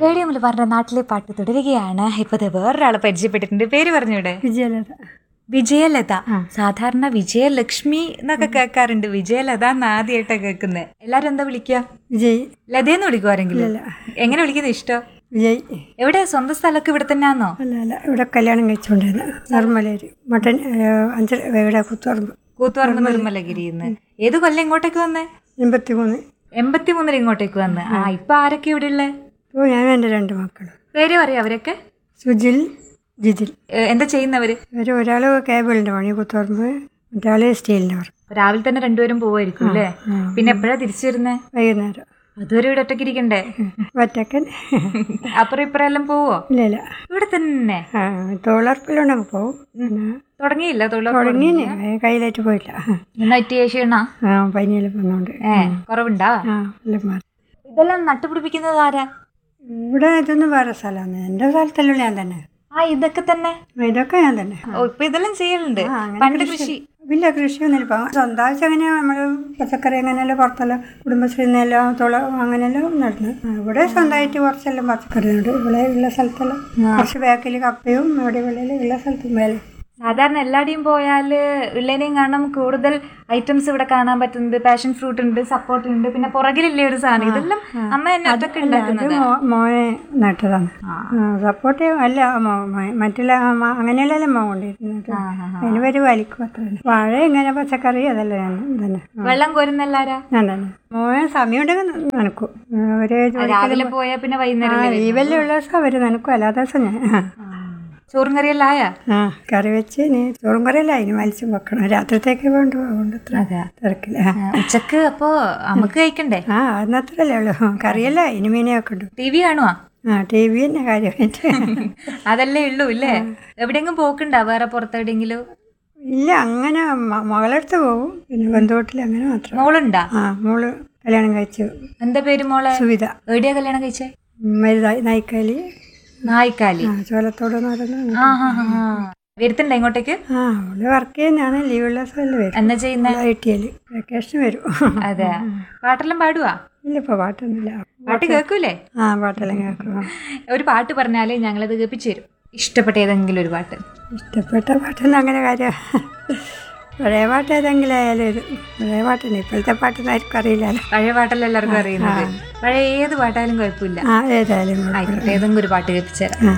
Radio മലബാറിന്റെ നാട്ടിലെ പാട്ട് തുടരുകയാണ് ഇപ്പൊ ദേ വേറൊരാളെ പരിചയപ്പെട്ടിട്ടുണ്ട് പേര് പറഞ്ഞൂടെ വിജയലത വിജയലത സാധാരണ വിജയലക്ഷ്മി എന്നൊക്കെ കേൾക്കാറുണ്ട് വിജയലത എന്ന് ആദ്യമായിട്ടാ കേൾക്കുന്നത് എല്ലാരും എന്താ വിളിക്കുക വിജയ് ലതയെന്ന് വിളിക്കും ആരെങ്കിലും എങ്ങനെ വിളിക്കുന്നത് ഇഷ്ടം വിജയ് എവിടെ സ്വന്തം സ്ഥലമൊക്കെ ഇവിടെ തന്നെയാണോ അല്ല അല്ല ഇവിടെ കല്യാണം കഴിച്ചുകൊണ്ടിരുന്നത് നിർമ്മലയിൽ മട്ടൻ അഞ്ച് ഇവിടെ കുത്തുറമ്പ് കൂത്തുപറമ്പ് നിർമ്മലഗിരിന്ന് ഏത് കൊല്ലം ഇങ്ങോട്ടേക്ക് വന്നേ എൺപത്തി മൂന്ന് എൺപത്തിമൂന്നിൽ ഇങ്ങോട്ടേക്ക് വന്ന് ആ ഇപ്പൊ ആരൊക്കെ ഇവിടെ ഉള്ളേ ഇപ്പോൾ ഞാനും എൻ്റെ രണ്ട് മക്കളും പേര് പറയാം അവരൊക്കെ സുജിൽ ജിതിൽ ഏ, എന്താ ചെയ്യുന്നവര് ഇവർ ഒരാൾ കേബിളിൻ്റെ പണി കുത്തുറമ്പ് മറ്റാൾ സ്റ്റീലിൻ്റെ വർക്ക് രാവിലെ തന്നെ രണ്ടുപേരും പോവായിരിക്കും അല്ലേ പിന്നെ എപ്പോഴാ തിരിച്ചു വരുന്നേ വൈകുന്നേരം അതുവരെ ഇവിടെ ഒറ്റയ്ക്ക് ഇരിക്കണ്ടേ ഒറ്റക്കൻ അപ്പുറം ഇപ്പുറം എല്ലാം പോവോ ഇല്ല ഇല്ല ഇവിടെ തന്നെ ആ, തൊഴിലുറപ്പിലുണ്ടെങ്കിൽ പോകും പിന്നെ തുടങ്ങിയില്ല തൊഴിലുറപ്പ് തുടങ്ങിനെ കയ്യിലായിട്ട് പോയില്ല എന്നാ എത്തിയ ക്ഷീണ ആ പനിയിൽ വന്നുകൊണ്ട് ഏ കുറവുണ്ടാ ആ എല്ലാം മാറി ഇതെല്ലാം നട്ടുപിടിപ്പിക്കുന്നത് ആരാ ഇവിടെ ഇതൊന്നും വേറെ സ്ഥലമാണ് എൻ്റെ സ്ഥലത്തല്ല ഞാൻ തന്നെ ആ ഇതൊക്കെ തന്നെ ഇതൊക്കെ ഞാൻ തന്നെ ഓ ഇപ്പൊ ഇതെല്ലാം ചെയ്യലുണ്ട് ആ, അങ്ങനെ പണ്ട് കൃഷി ഇല്ല കൃഷിയൊന്നുമില്ല ഇപ്പം സ്വന്തമായിട്ട് അങ്ങനെ നമ്മൾ പച്ചക്കറി അങ്ങനെയല്ല പുറത്തെല്ലാം കുടുംബശ്രീ നിന്നെല്ലാം തുള അങ്ങനെയെല്ലാം നടന്നു ആ, ഇവിടെ സ്വന്തമായിട്ട് കുറച്ചെല്ലാം പച്ചക്കറി നടും ഇവിടെ ഉള്ള സ്ഥലത്തെല്ലാം കുറച്ച് ബാക്കിൽ കപ്പയും ഇവിടെ വെളിയിൽ ഉള്ള സ്ഥലത്തും മേലെ സാധാരണ എല്ലാടെയും പോയാല് ഉള്ളതിനെയും കാണാം കൂടുതൽ ഐറ്റംസ് ഇവിടെ കാണാൻ പറ്റുന്നത് പാഷൻ ഫ്രൂട്ട് ഉണ്ട് സപ്പോർട്ട് ഉണ്ട് പിന്നെ പുറകിലില്ലേ ഒരു സാധനം ഇതെല്ലാം അമ്മ തന്നെ ഒറ്റക്ക് അത് ഉണ്ടാക്കുന്നത് മോ- മോനെ നട്ടതാണ് സപ്പോർട്ട് അല്ല മോ- മോ- മറ്റുള്ള മ- അങ്ങനെയല്ലല്ലോ മോൻ കൊണ്ടിരുന്നത് അതിന് പേര് വലിക്കും അത്ര വാഴ ഇങ്ങനെ പച്ചക്കറി അതല്ല ഞാൻ തന്നെ ആ, വെള്ളം കോരുന്നല്ലാരാ ഞാൻ തന്നെ മോനെ സമയമുണ്ടെങ്കിൽ നനക്കും ഒരു രാവിലെ പോയാ പിന്നെ വൈകുന്നേരം ഈ വലിയ ഉള്ള ദിവസം അവർ നനക്കും അല്ലാത്ത ദിവസം ഞാൻ ആ. ചോറും കറിയെല്ലാം ആയാ ആ കറി വെച്ച് ഇനി ചോറും കറിയല്ല അതിന് മത്സ്യം വെക്കണം രാത്രിത്തേക്ക് വേണ്ടു അതുകൊണ്ട് അത്ര തിരക്കില്ല ആ. ആ, ഉച്ചക്ക് അപ്പോ നമുക്ക് കഴിക്കണ്ടേ ആ അന്നത്രല്ലേ ഉള്ളൂ കറിയല്ല ഇനി മീനെ വെക്കണ്ടു ടി വി കാണുവാ ആ ടി വി തന്നെ കാര്യമായിട്ട് അതല്ലേ ഉള്ളൂ ഇല്ലേ എവിടെയെങ്കിലും പോക്കുണ്ടാ വേറെ പുറത്തെവിടെയെങ്കിലും ഇല്ല അങ്ങനെ മ- മകളടുത്ത് പോകും പിന്നെ ബന്ധുവീട്ടിൽ അങ്ങനെ മാത്രം മോളുണ്ടാ ആ മോള് കല്യാണം കഴിച്ചു എന്താ പേര് മോളെ സുവിധ എവിടെയാ കല്യാണം കഴിച്ചേ മരുതായി നായിക്കാലി നായിക്കാലി ആ ചോലത്തോട് നടന്ന് ആ ഹാ ഹാ ഹാ വരുത്തുണ്ടോ ഇങ്ങോട്ടേക്ക് ആ അവള് വർക്ക് ചെയ്യുന്നതാണ് ലീവുള്ള സ്ഥലം വരും എന്നാ ചെയ്യുന്നേ ഐ ടി എൽ വെക്കേഷൻ വരും അതെ പാട്ടെല്ലാം പാടുവാ ഇല്ല ഇപ്പോൾ പാട്ടൊന്നുമില്ല പാട്ട് കേൾക്കൂലേ ആ പാട്ടെല്ലാം കേൾക്കും ഒരു പാട്ട് പറഞ്ഞാല് ഞങ്ങളത് കേൾപ്പിച്ചു തരും ഇഷ്ടപ്പെട്ട ഏതെങ്കിലും ഒരു പാട്ട് ഇഷ്ടപ്പെട്ട പാട്ടൊന്നും അങ്ങനെ കാര്യം പഴയ പാട്ട് ഏതെങ്കിലും ആയാലും ഇത് പഴയ പാട്ടിന് ഇപ്പോഴത്തെ പാട്ടൊന്നും ആർക്കും അറിയില്ലല്ലോ പഴയ പാട്ടല്ല എല്ലാവർക്കും അറിയുന്നത് പഴയ ഏത് പാട്ടായാലും കുഴപ്പമില്ല ആ ഏതായാലും ആയിക്കോട്ടെ ഏതെങ്കിലും ഒരു പാട്ട് കേൾപ്പിച്ചു തരാം